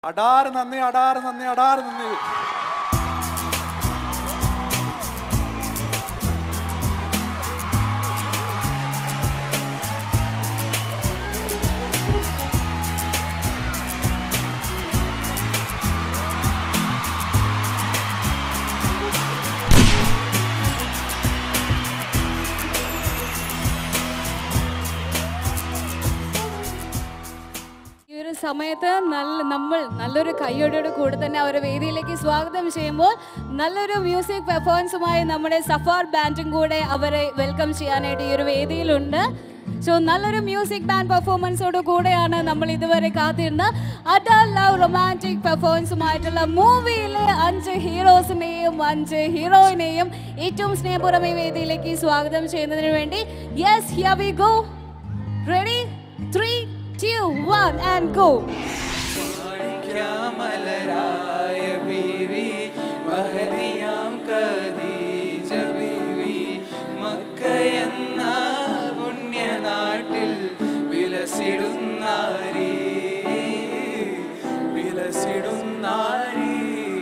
അടാറ് നന്ദി അടാറ് നന്ദി അടാറ് നന്ദി ഈ ഒരു സമയത്ത് നല്ല നമ്മൾ നല്ലൊരു കയ്യോടെ കൂടെ തന്നെ അവരെ വേദിയിലേക്ക് സ്വാഗതം ചെയ്യുമ്പോൾ നല്ലൊരു മ്യൂസിക് പെർഫോമൻസുമായി നമ്മുടെ സഫാർ ബാൻഡും കൂടെ അവരെ വെൽക്കം ചെയ്യാനായിട്ട് ഈ ഒരു വേദിയിലുണ്ട് സോ നല്ലൊരു മ്യൂസിക് ബാൻഡ് പെർഫോമൻസോട് കൂടെയാണ് നമ്മൾ ഇതുവരെ കാത്തിരുന്ന അഡൽ ലവ് റൊമാൻറ്റിക് പെർഫോമൻസുമായിട്ടുള്ള മൂവിയിലെ അഞ്ച് ഹീറോസിനെയും അഞ്ച് ഹീറോയിനെയും ഏറ്റവും സ്നേഹപൂർവ്വം ഈ വേദിയിലേക്ക് സ്വാഗതം ചെയ്യുന്നതിന് വേണ്ടി yes here we go Ready? Three, two, one, and go. മലരായ ബീവി മഹദിയാം ഖദീജ ബീവി മക്ക എന്ന പുണ്യനാട്ടിൽ വിലസിടുന്നാരി വിലസിടുന്നാരി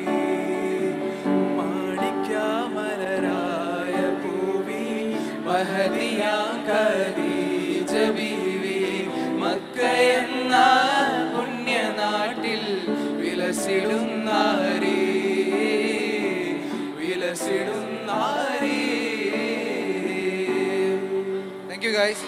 മാണിക്യമലരായ ഭൂവി മഹദിയാം ഖദീജ ബീവി മക്ക എന്ന പുണ്യനാട്ടിൽ വിലസിടുന്നാരി വിലസിടുന്നാരി താങ്ക് യു ഗൈസ്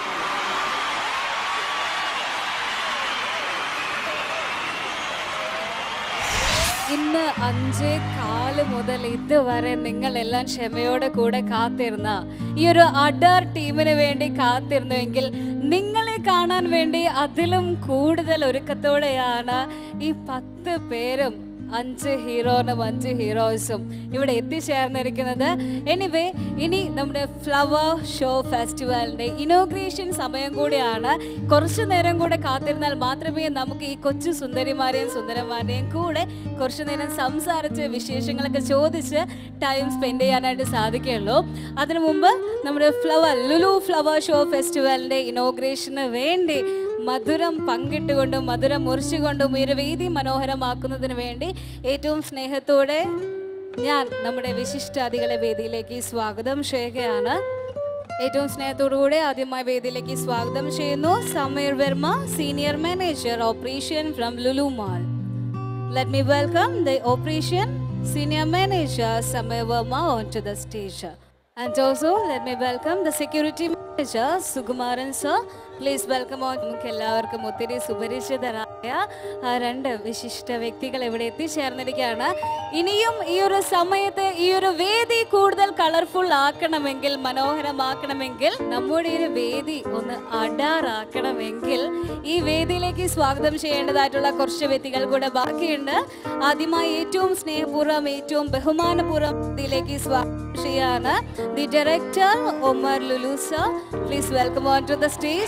ഇന്ന് അഞ്ചേ കാല് മുതൽ ഇതുവരെ നിങ്ങളെല്ലാം ക്ഷമയോടെ കൂടെ കാത്തിരുന്ന ഈ ഒരു അഡർ ടീമിന് വേണ്ടി കാത്തിരുന്നുവെങ്കിൽ നിങ്ങളെ കാണാൻ വേണ്ടി അതിലും കൂടുതൽ ഒരുക്കത്തോടെയാണ് ഈ പത്ത് പേരും അഞ്ച് ഹീറോനും അഞ്ച് ഹീറോസും ഇവിടെ എത്തിച്ചേർന്നിരിക്കുന്നത് എനിവേ ഇനി നമ്മുടെ ഫ്ലവർ ഷോ ഫെസ്റ്റിവലിന്റെ ഇനോഗ്രേഷൻ സമയം കൂടിയാണ് കുറച്ചു നേരം കൂടെ കാത്തിരുന്നാൽ മാത്രമേ നമുക്ക് ഈ കൊച്ചു സുന്ദരിമാരെയും സുന്ദരന്മാരെയും കൂടെ കുറച്ചു നേരം സംസാരിച്ച് വിശേഷങ്ങളൊക്കെ ചോദിച്ച് ടൈം സ്പെൻഡ് ചെയ്യാനായിട്ട് സാധിക്കുകയുള്ളൂ അതിനു മുമ്പ് നമ്മുടെ ഫ്ലവർ ലുലു ഫ്ലവർ ഷോ ഫെസ്റ്റിവലിന്റെ ഇനോഗ്രേഷന് വേണ്ടി മധുരം പങ്കിട്ടുകൊണ്ടും മധുരം മുറിച്ചുകൊണ്ടും ഈ ഒരു വേദി മനോഹരമാക്കുന്നതിന് വേണ്ടി ഏറ്റവും സ്നേഹത്തോടെ ഞാൻ നമ്മുടെ വിശിഷ്ടാതികളെ വേദിയിലേക്ക് സ്വാഗതം ചെയ്യുകയാണ് ഏറ്റവും സ്നേഹത്തോടുകൂടെ ആദ്യമായി വേദിയിലേക്ക് സ്വാഗതം ചെയ്യുന്നു Sameer Varma senior manager operation from Lulu mall Let me welcome the operation senior manager Samir Verma onto the stage. And also let me welcome the security manager Sukumaran sir. Please welcome നമുക്ക് എല്ലാവർക്കും ഒത്തിരി സുപരിചിതരായ ആ രണ്ട് വിശിഷ്ട വ്യക്തികൾ ഇവിടെ എത്തിച്ചേർന്നിരിക്കുകയാണ് ഇനിയും ഈ ഒരു സമയത്ത് ഈ ഒരു വേദി കൂടുതൽ കളർഫുൾ ആക്കണമെങ്കിൽ മനോഹരമാക്കണമെങ്കിൽ നമ്മുടെ ഈ ഒരു വേദി ഒന്ന് അടാറാക്കണമെങ്കിൽ ഈ വേദിയിലേക്ക് സ്വാഗതം ചെയ്യേണ്ടതായിട്ടുള്ള കുറച്ച് വ്യക്തികൾ കൂടെ ബാക്കിയുണ്ട് ആദ്യമായി ഏറ്റവും സ്നേഹപൂർവ്വം ഏറ്റവും ബഹുമാനപൂർവ്വം വേദിയിലേക്ക് സ്വാഗതം ചെയ്യാണ് ദി ഡയറക്ടർ ഒമർ ലുലൂസ please welcome on to the stage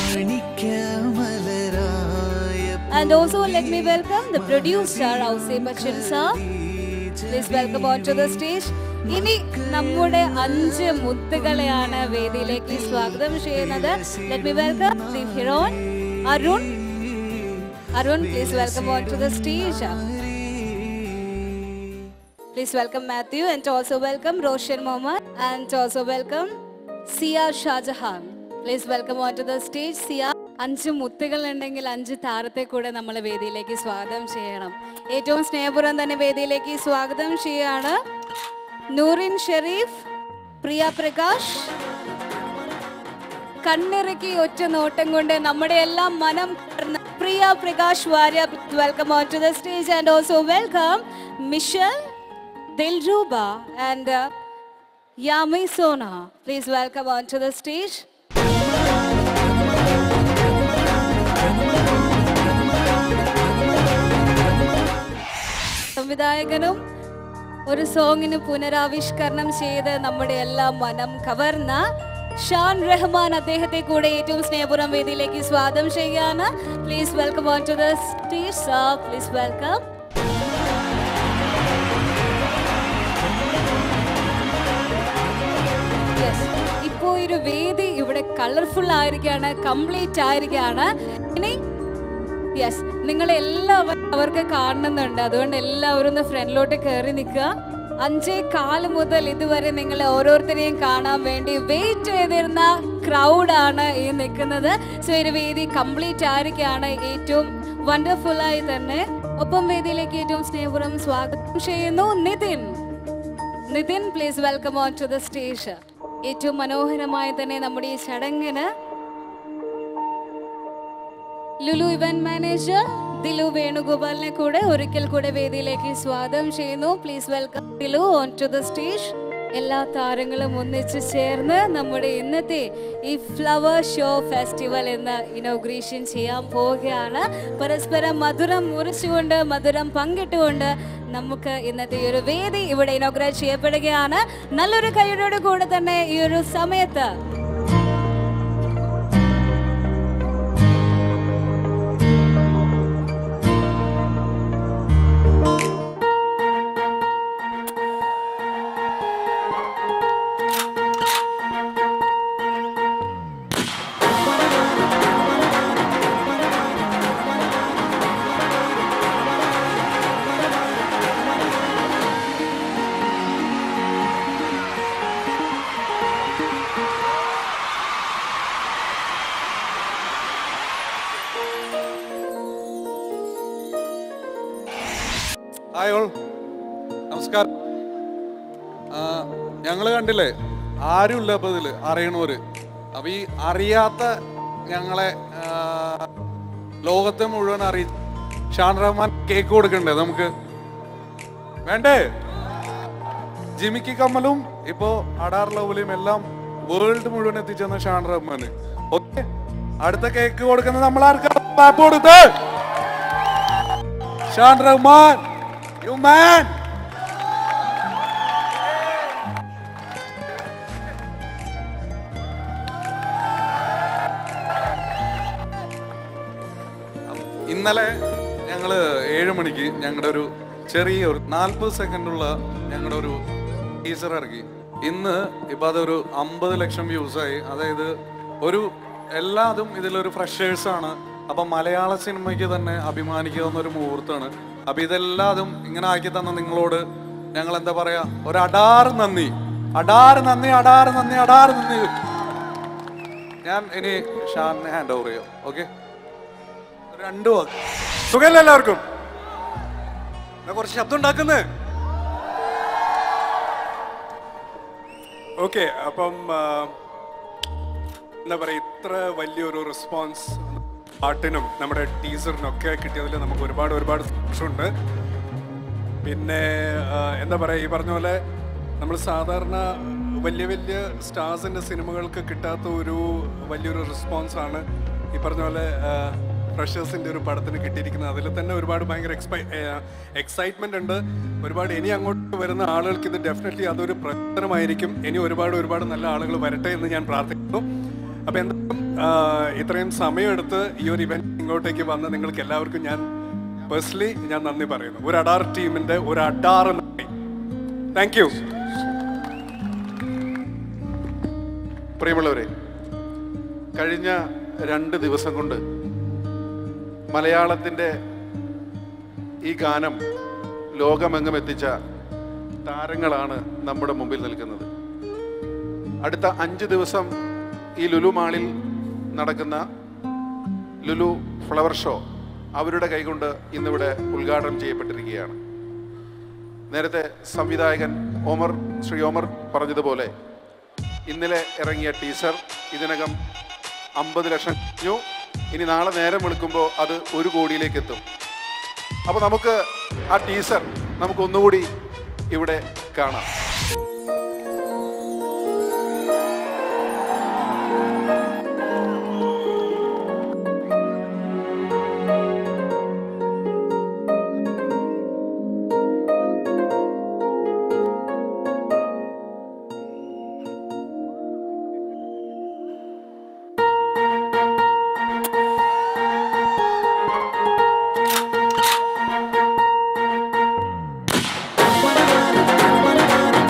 And also let me welcome the producer Aussie Bachchan sir. Please welcome on to the stage. ഇനി നമ്മുടെ അഞ്ച് മുത്തുകളെയാണ് വേദിയിലേക്ക് സ്വാഗതം ചെയ്യുന്നത് ലെറ്റ് മി വെൽക്കം ദി ഹീറോൺ Arun Arun please welcome on to the stage please welcome Mathew and also welcome Roshan Muhammad and also welcome Siya Shajahan please welcome on to the stage Siya അഞ്ച് മുത്തുകൾ ഉണ്ടെങ്കിൽ അഞ്ച് താരത്തെ കൂടെ നമ്മൾ വേദിയിലേക്ക് സ്വാഗതം ചെയ്യണം ഏറ്റവും സ്നേഹപൂർവ്വം തന്നെ വേദിയിലേക്ക് സ്വാഗതം ചെയ്യാണ് നൂറിൻ ഷെരീഫ് പ്രിയ പ്രകാശ് കണ്ണിറക്കി ഒറ്റ നോട്ടം കൊണ്ട് നമ്മുടെ എല്ലാം മനം കവർന്ന Priya Prakash Varrier welcome on to the stage and also welcome Michelle Dilruba and Yami Sona please welcome on to the stage സംവിധായകനും ഒരു സോങ്ങിന് പുനരാവിഷ്കരണം ചെയ്ത് നമ്മുടെ എല്ലാം മനം കവർന്ന ഷാൻ റഹ്മാൻ അദ്ദേഹത്തെ കൂടെ ഏറ്റവും സ്നേഹപൂർവ്വം വേദിയിലേക്ക് സ്വാഗതം ചെയ്യുകയാണ് please welcome on to the stage sir please welcome yes ഇപ്പോ ഒരു വേദി ഇവിടെ കളർഫുൾ ആയിരിക്കുകയാണ് കംപ്ലീറ്റ് ആയിരിക്കുകയാണ് ഇനി യെസ് നിങ്ങളെ എല്ലാവരും അവർക്ക് കാണുന്നുണ്ട് അതുകൊണ്ട് എല്ലാവരും ഒന്ന് ഫ്രണ്ടിലോട്ട് കയറി നിൽക്കുക അഞ്ചേ കാല് മുതൽ ഇതുവരെ നിങ്ങളെ ഓരോരുത്തരെയും കാണാൻ വേണ്ടി വെയിറ്റ് ചെയ്തിരുന്ന ക്രൗഡാണ് ഈ നിൽക്കുന്നത് സോ ഒരു വേദി കംപ്ലീറ്റ് ആയിരിക്കാണ് ഏറ്റവും വണ്ടർഫുൾ ആയി തന്നെ ഒപ്പം വേദിയിലേക്ക് ഏറ്റവും സ്നേഹപൂർവ്വം സ്വാഗതം ചെയ്യുന്നു Nithin Nithin please welcome on to the stage ഏറ്റവും മനോഹരമായി തന്നെ നമ്മുടെ ഈ ചടങ്ങിന് ലുലു ഇവന്റ് മാനേജർ ദിലു വേണുഗോപാലിനെ കൂടെ ഒരിക്കൽ കൂടെ വേദിയിലേക്ക് സ്വാഗതം ചെയ്യുന്നു please welcome Dilu on to the stage എല്ലാ താരങ്ങളും ഒന്നിച്ച് ചേർന്ന് നമ്മുടെ ഇന്നത്തെ ഈ ഫ്ലവർ ഷോ ഫെസ്റ്റിവൽ എന്ന് ഇനോഗ്രേഷൻ ചെയ്യാൻ പോവുകയാണ് പരസ്പരം മധുരം മുറിച്ചുകൊണ്ട് മധുരം പങ്കിട്ടുകൊണ്ട് നമുക്ക് ഇന്നത്തെ ഈ ഒരു വേദി ഇവിടെ ഇനോഗ്രേറ്റ് ചെയ്യപ്പെടുകയാണ് നല്ലൊരു കൈയോട് കൂടെ തന്നെ ഈ ഒരു സമയത്ത് ഹായ് ഓൾ നമസ്കാരം ആ, ഞങ്ങള് കണ്ടില്ലേ ആരുമില്ല ഇപ്പൊ ഇതില് അറിയണവര് അപ്പൊ ഈ അറിയാത്ത ഞങ്ങളെ ആ, ലോകത്തെ മുഴുവൻ അറിയി ഷാൻ റഹ്മാൻ കേക്ക് കൊടുക്കണ്ടേ നമുക്ക് വേണ്ടേ ജിമിക്ക് കമ്മലും ഇപ്പോ അടാർ ലവലിയും എല്ലാം വേൾഡ് മുഴുവൻ എത്തിച്ചെന്ന ഷാൻ റഹ്മാന് ഓക്കെ അടുത്ത കേക്ക് കൊടുക്കുന്നത് നമ്മൾ ആർക്കാ കൊടുത്ത് ഷാൻ റഹ്മാൻ യു മാൻ ഇന്നലെ ഞങ്ങള് ഏഴ് മണിക്ക് ഞങ്ങളുടെ ഒരു ചെറിയ ഒരു നാൽപ്പത് സെക്കൻഡുള്ള ഞങ്ങളുടെ ഒരു ടീസർ ഇറക്കി ഇന്ന് ഇപ്പൊ അതൊരു അമ്പത് ലക്ഷം വ്യൂസ് ആയി അതായത് ഒരു എല്ലാതും ഇതിലൊരു ഫ്രഷേഴ്സ് ആണ് അപ്പൊ മലയാള സിനിമയ്ക്ക് തന്നെ അഭിമാനിക്കാവുന്ന ഒരു മുഹൂർത്തമാണ് അപ്പൊ ഇതെല്ലാതും ഇങ്ങനെ ആക്കി തന്ന നിങ്ങളോട് ഞങ്ങൾ എന്താ പറയാ ഒരു അടാറ് നന്ദി അടാറ് നന്ദി അടാറ് നന്ദി അടാറ് നന്ദി ഞാൻ ഇനി ഷാനെ ഹാൻഡ് ഓവർ ചെയ്യാം ഓക്കെ രണ്ടു വാക്ക് സുഖമല്ല എല്ലാവർക്കും എന്നാ കുറച്ച് ശബ്ദം ഉണ്ടാക്കുന്നേ ഓക്കെ അപ്പം ആ, എന്താ പറയാ ഇത്ര വലിയൊരു റെസ്പോൺസ് പാട്ടിനും നമ്മുടെ ടീസറിനും ഒക്കെ കിട്ടിയതിൽ നമുക്ക് ഒരുപാട് ഒരുപാട് സന്തോഷമുണ്ട് പിന്നെ ആ, എന്താ പറയുക ഈ പറഞ്ഞ പോലെ നമ്മൾ സാധാരണ വലിയ വലിയ സ്റ്റാർസിൻ്റെ സിനിമകൾക്ക് കിട്ടാത്ത ഒരു വലിയൊരു റെസ്പോൺസ് ആണ് ഈ പറഞ്ഞ പോലെ ഫ്രഷേഴ്സിൻ്റെ ഒരു പടത്തിന് കിട്ടിയിരിക്കുന്നത് അതിൽ തന്നെ ഒരുപാട് ഭയങ്കര എക്സ്പൈ എക്സൈറ്റ്മെൻ്റ് ഉണ്ട് ഒരുപാട് ഇനി അങ്ങോട്ട് വരുന്ന ആളുകൾക്ക് ഇത് ഡെഫിനറ്റ്ലി അതൊരു പ്രചോദനമായിരിക്കും ഇനി ഒരുപാട് ഒരുപാട് നല്ല ആളുകൾ വരട്ടെ എന്ന് ഞാൻ പ്രാർത്ഥിക്കുന്നു അപ്പോൾ എന്തായാലും ആ, ഇത്രയും സമയമെടുത്ത് ഈ ഒരു ഇവന്റ് ഇങ്ങോട്ടേക്ക് വന്ന് നിങ്ങൾക്ക് എല്ലാവർക്കും ഞാൻ പേഴ്സണലി ഞാൻ നന്ദി പറയുന്നു ഒരു അഡാർ ടീമിന്റെ ഒരു അഡാർ നന്ദി താങ്ക് യു പ്രിയമുള്ളവരെ കഴിഞ്ഞ രണ്ട് ദിവസം കൊണ്ട് മലയാളത്തിൻ്റെ ഈ ഗാനം ലോകമെങ്ങും എത്തിച്ച താരങ്ങളാണ് നമ്മുടെ മുമ്പിൽ നിൽക്കുന്നത് അടുത്ത അഞ്ച് ദിവസം ഈ ലുലു മാളിൽ നടക്കുന്ന ലുലു ഫ്ലവർ ഷോ അവരുടെ കൈകൊണ്ട് ഇന്നിവിടെ ഉദ്ഘാടനം ചെയ്യപ്പെട്ടിരിക്കുകയാണ് നേരത്തെ സംവിധായകൻ ഓമർ ശ്രീ ഓമർ പറഞ്ഞതുപോലെ ഇന്നലെ ഇറങ്ങിയ ടീസർ ഇതിനകം അമ്പത് ലക്ഷം കഴിഞ്ഞു ഇനി നാളെ നേരം വെളുക്കുമ്പോൾ അത് ഒരു കോടിയിലേക്ക് എത്തും അപ്പോൾ നമുക്ക് ആ ടീസർ നമുക്ക് ഒന്നുകൂടി ഇവിടെ കാണാം Thank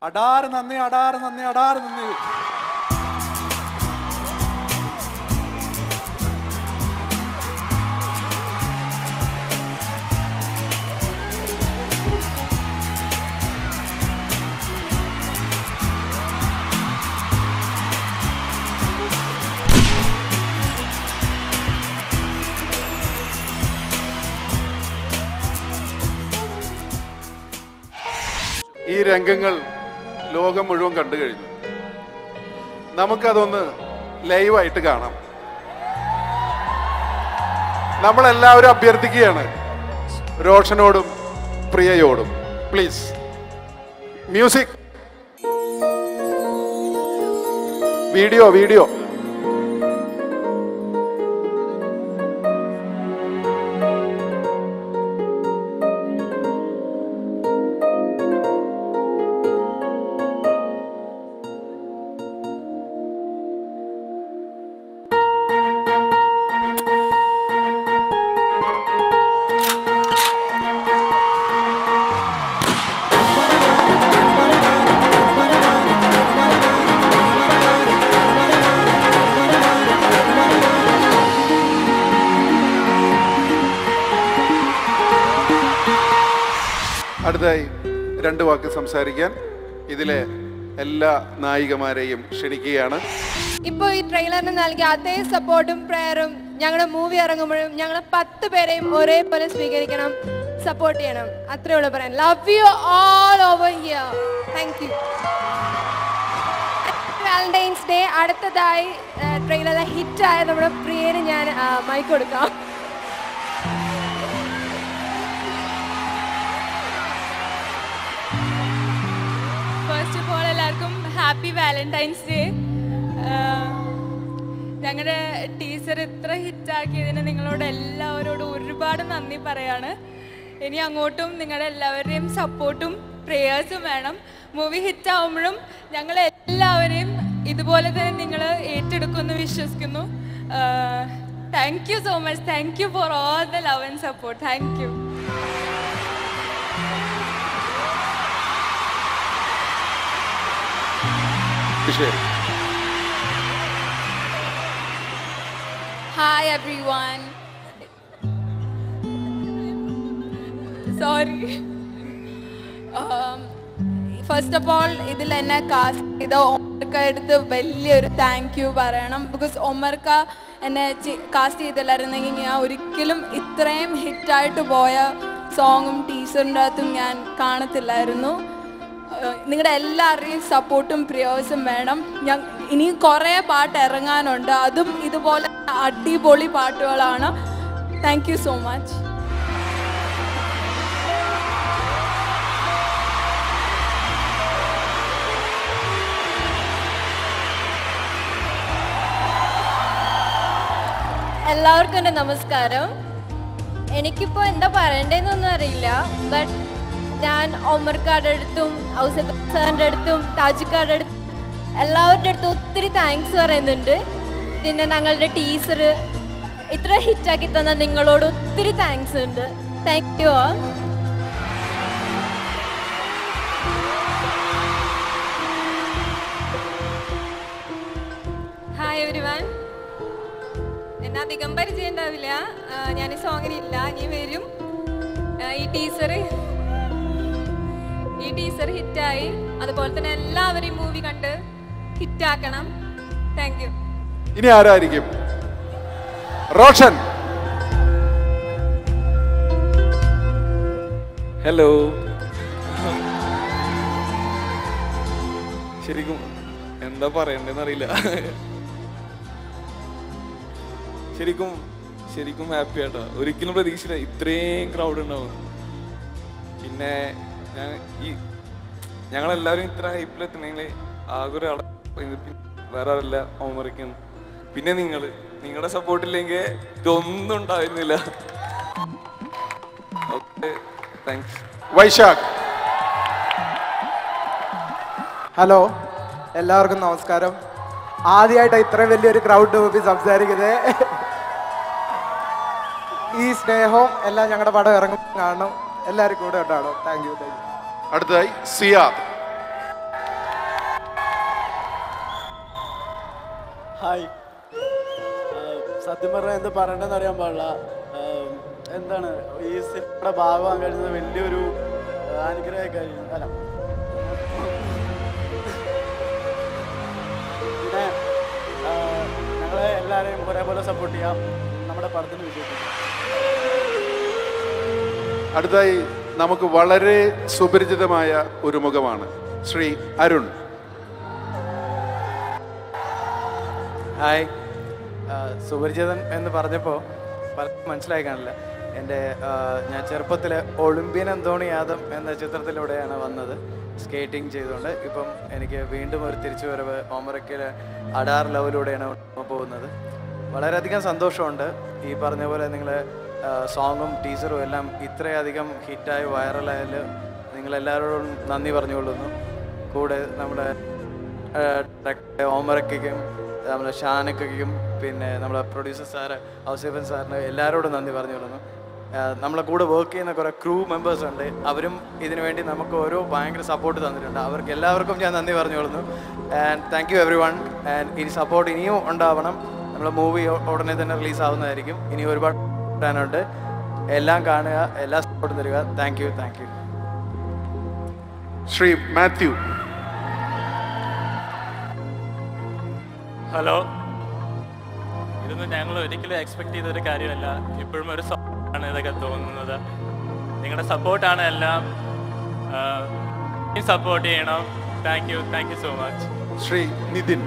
അടാറ് നന്ദി അടാറ് നന്ദി അടാറ് നന്ദി ഈ രംഗങ്ങൾ ലോകം മുഴുവൻ കണ്ടു കഴിഞ്ഞു നമുക്കതൊന്ന് ലൈവായിട്ട് കാണാം നമ്മളെല്ലാവരും അഭ്യർത്ഥിക്കുകയാണ് റോഷനോടും പ്രിയയോടും പ്ലീസ് മ്യൂസിക് വീഡിയോ വീഡിയോ അടുത്തായി രണ്ട് വാക്ക് സംസാരിക്കാൻ ഇതിലെ എല്ലാ നായികമാരെയും ക്ഷണിക്കുകയാണ് ഇപ്പോൾ ഈ ട്രെയിലറിന് നൽകിയ അതേ സപ്പോർട്ടും പ്രയറും ഞങ്ങളുടെ മൂവി ഇറങ്ങുമ്പോഴും ഞങ്ങൾ പത്ത് പേരെയും ഒരേപോലെ സ്വീകരിക്കണം സപ്പോർട്ട് ചെയ്യണം അത്രേ ഉള്ളൂ പറയാൻ love you all over here thank you Valentine's Day അടുത്തതായി ട്രെയിലറിലെ ഹിറ്റായ നമ്മുടെ പ്രിയന് ഞാൻ മൈക്ക് കൊടുക്കാം ഫസ്റ്റ് ഓഫ് ഓൾ എല്ലാവർക്കും ഹാപ്പി വാലന്റൈൻസ് ഡേ ഞങ്ങളുടെ ടീച്ചർ ഇത്ര ഹിറ്റാക്കിയതിന് നിങ്ങളോട് എല്ലാവരോടും ഒരുപാട് നന്ദി പറയാണ് ഇനി അങ്ങോട്ടും നിങ്ങളുടെ എല്ലാവരുടെയും സപ്പോർട്ടും പ്രേയേഴ്സും വേണം മൂവി ഹിറ്റാവുമ്പോഴും ഞങ്ങൾ എല്ലാവരെയും ഇതുപോലെ തന്നെ നിങ്ങൾ ഏറ്റെടുക്കുമെന്ന് വിശ്വസിക്കുന്നു thank you so much thank you for all the love and support thank you വിഷയം Hi everyone. Sorry. First of all ഇതിൽ എന്നെ കാസ്റ്റ് ചെയ്ത ഒമർക്ക എടുത്ത് വലിയൊരു താങ്ക് യു പറയണം ബിക്കോസ് ഒമർക്ക എന്നെ കാസ്റ്റ് ചെയ്തില്ലായിരുന്നെങ്കിൽ ഞാൻ ഒരിക്കലും ഇത്രയും ഹിറ്റായിട്ട് പോയ സോങ്ങും ടീച്ചറിൻ്റെ അകത്തും ഞാൻ കാണത്തില്ലായിരുന്നു നിങ്ങളുടെ എല്ലാവരുടെയും സപ്പോർട്ടും പ്രിയോസും വേണം ഞാൻ ഇനിയും കുറേ പാട്ട് ഇറങ്ങാനുണ്ട് അതും ഇതുപോലെ അടിപൊളി പാട്ടുകളാണ് താങ്ക് യു സോ മച്ച് എല്ലാവർക്കും എൻ്റെ നമസ്കാരം എനിക്കിപ്പോൾ എന്താ പറയണ്ടതെന്നൊന്നും അറിയില്ല ബട്ട് ഞാൻ ഒമർക്കാരുടെ അടുത്തും ഔസഫ് സാറിൻ്റെ അടുത്തും താജിക്കാരുടെ അടുത്തും എല്ലാവരുടെ അടുത്തും ഒത്തിരി താങ്ക്സ് പറയുന്നുണ്ട് പിന്നെ ഞങ്ങളുടെ ടീച്ചർ ഇത്ര ഹിറ്റാക്കി തന്ന നിങ്ങളോട് ഒത്തിരി താങ്ക്സ് ഉണ്ട് താങ്ക് യു ആ ഹായ് എവരി വൺ എന്നെ അധികം പരിചയം ഉണ്ടാവില്ല ആ, ഞാൻ ഈ സോങ്ങിന് ഇല്ല ഇനി വരും ആ, ഈ ടീച്ചർ ഈ ടീച്ചർ ഹിറ്റായി അതുപോലെ തന്നെ എല്ലാവരെയും മൂവി കണ്ട് ഹിറ്റാക്കണം താങ്ക് യു ഇനി ആരായിരിക്കും റോഷൻ ഹലോ ശരിക്കും എന്താ പറയണ്ടെന്ന് അറിയില്ല ശരിക്കും ശരിക്കും ഹാപ്പി ആട്ടോ ഒരിക്കലും പ്രതീക്ഷിച്ചില്ല ഇത്രയും ക്രൗഡ് ഉണ്ടാവും പിന്നെ ഞാൻ ഈ ഞങ്ങളെല്ലാവരും ഇത്ര ഹൈപ്പിലെത്തണമെങ്കിൽ ആകെ ഒരാളെ വേറെ ആരല്ല ഓമറിക്കും പിന്നെ നിങ്ങൾ നിങ്ങളുടെ സപ്പോർട്ട് ഇല്ലെങ്കിൽ ഇതൊന്നും ഉണ്ടായിരുന്നില്ല ഓക്കെ താങ്ക്സ് വൈശാഖ് ഹലോ എല്ലാവർക്കും നമസ്കാരം ആദ്യമായിട്ടാണ് ഇത്രയും വലിയൊരു ക്രൗഡ് മുമ്പിൽ സംസാരിക്കുന്നത് ഈ സ്നേഹവും എല്ലാം ഞങ്ങളുടെ പടം ഇറങ്ങും കാണണം എല്ലാവരും കൂടെ ഉണ്ടാവണം താങ്ക് യു താങ്ക് യു അടുത്തതായി സിയാദ് ഹായ് സത്യം പറഞ്ഞാൽ എന്ത് പറയണ്ടെന്ന് അറിയാൻ പാടില്ല ആഹ് എന്താണ് ഈ സിനിമയുടെ ഭാഗമാകാൻ കഴിയുന്നത് വലിയൊരു അനുഗ്രഹമായി കഴിയും അല്ല പിന്നെ ആഹ് ഞങ്ങളെ എല്ലാവരെയും ഒരേപോലെ സപ്പോർട്ട് ചെയ്യാം നമ്മുടെ പടത്തിന് വിജയിപ്പിക്കാം അടുത്തായി നമുക്ക് വളരെ സുപരിചിതമായ ഒരു മുഖമാണ് ശ്രീ അരുൺ ഹായ് ആ, സുപരിചിതൻ എന്ന് പറഞ്ഞപ്പോൾ പലർക്കും മനസ്സിലായി കാണില്ല എൻ്റെ ആ, ഞാൻ ചെറുപ്പത്തിൽ ഒളിമ്പ്യൻ അന്തോണി യാദവ് എന്ന ചിത്രത്തിലൂടെയാണ് വന്നത് സ്കേറ്റിംഗ് ചെയ്തുകൊണ്ട് ഇപ്പം എനിക്ക് വീണ്ടും ഒരു തിരിച്ചുവരവ് ഓമറയ്ക്കിലെ അഡാർ ലെവലിലൂടെയാണ് പോകുന്നത് വളരെയധികം സന്തോഷമുണ്ട് ഈ പറഞ്ഞ പോലെ നിങ്ങൾ സോങ്ങും ടീച്ചറും എല്ലാം ഇത്രയധികം ഹിറ്റായി വൈറലായാൽ നിങ്ങളെല്ലാവരോടും നന്ദി പറഞ്ഞുകൊള്ളുന്നു കൂടെ നമ്മുടെ ഡയറക്ടർ ഓമറയ്ക്കും നമ്മുടെ ഷാനക്കും പിന്നെ നമ്മുടെ പ്രൊഡ്യൂസർ സാറ് ഔസേഫൻ സാറിന് എല്ലാവരോടും നന്ദി പറഞ്ഞുകൊള്ളുന്നു ആഹ് നമ്മളെ കൂടെ വർക്ക് ചെയ്യുന്ന കുറേ ക്രൂ മെമ്പേഴ്സ് ഉണ്ട് അവരും ഇതിനു വേണ്ടി നമുക്ക് ഓരോ ഭയങ്കര സപ്പോർട്ട് തന്നിട്ടുണ്ട് അവർക്ക് എല്ലാവർക്കും ഞാൻ നന്ദി പറഞ്ഞുകൊള്ളുന്നു and thank you everyone and ഈ സപ്പോർട്ട് ഇനിയും ഉണ്ടാവണം നമ്മളെ മൂവി ഉടനെ തന്നെ റിലീസ് ആവുന്നതായിരിക്കും ഇനി ഒരുപാട് വരാനുണ്ട് എല്ലാം കാണുക എല്ലാ സപ്പോർട്ടും തരിക thank you thank you Shri Mathew hello ഇതൊന്നും ഞങ്ങൾ ഒരിക്കലും എക്സ്പെക്ട് ചെയ്ത ഒരു കാര്യമല്ല ഇപ്പോഴും ഒരു ആണ് ഇതൊക്കെ തോന്നുന്നത് നിങ്ങളുടെ സപ്പോർട്ടാണ് എല്ലാം സപ്പോർട്ട് ചെയ്യണം thank you thank you so much Shri Nithin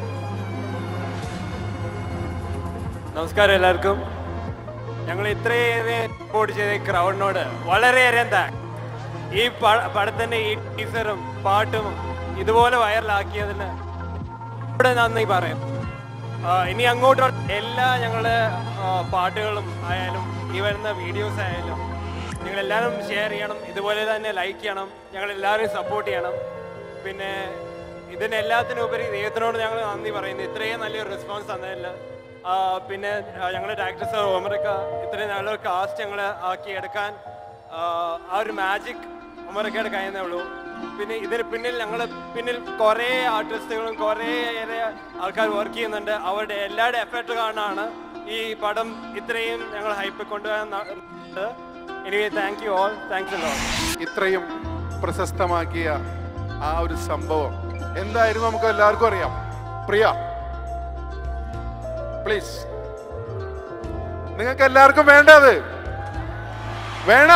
നമസ്കാരം എല്ലാവർക്കും ഞങ്ങൾ ഇത്രയേറെ സപ്പോർട്ട് ചെയ്ത ഈ ക്രൗഡിനോട് വളരെയേറെ താങ്ക് ഈ പ- പടത്തിന്റെ ഈ ടീസറും പാട്ടും ഇതുപോലെ വൈറലാക്കിയതിന് ഇവിടെ നന്ദി പറയും ആ, ഇനി അങ്ങോട്ടുള്ള എല്ലാ ഞങ്ങളുടെ ആ, പാട്ടുകളും ആയാലും ഈ വരുന്ന വീഡിയോസ് ആയാലും നിങ്ങൾ എല്ലാവരും ഷെയർ ചെയ്യണം ഇതുപോലെ തന്നെ ലൈക്ക് ചെയ്യണം ഞങ്ങൾ എല്ലാവരെയും സപ്പോർട്ട് ചെയ്യണം പിന്നെ ഇതിന് എല്ലാത്തിനും ഉപരി ദൈവത്തിനോട് ഞങ്ങൾ നന്ദി പറയുന്നു ഇത്രയും നല്ലൊരു റെസ്പോൺസ് തന്നതിൽ ആ, പിന്നെ ആ, ഞങ്ങളുടെ ഡയറക്ടർ സാർ ഒമറക്ക ഇത്രയും നല്ലൊരു കാസ്റ്റ് ഞങ്ങൾ ആക്കി എടുക്കാൻ ആ, ആ ഒരു മാജിക് ഒമറക്കയുടെ കഴിയുന്നേ ഉള്ളൂ പിന്നെ ഇതിന് പിന്നിൽ ഞങ്ങൾ പിന്നിൽ കുറേ ആർട്ടിസ്റ്റുകളും കുറേ ആൾക്കാർ വർക്ക് ചെയ്യുന്നുണ്ട് അവരുടെ എല്ലാവരുടെ എഫേർട്ട് കാണാനാണ് ഈ പടം ഇത്രയും ഞങ്ങൾ ഹൈപ്പ് കൊണ്ടുവരാൻ anyway thank you all thanks എല്ലോ ഇത്രയും പ്രശസ്തമാക്കിയ ആ ഒരു സംഭവം എന്തായിരുന്നു നമുക്ക് എല്ലാവർക്കും അറിയാം പ്രിയ പ്ലീസ് നിങ്ങൾക്ക് എല്ലാവർക്കും വേണ്ടത് വേണ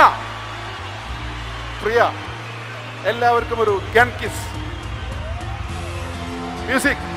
പ്രിയ എല്ലാവർക്കും ഒരു ഗൺ കിസ് മ്യൂസിക്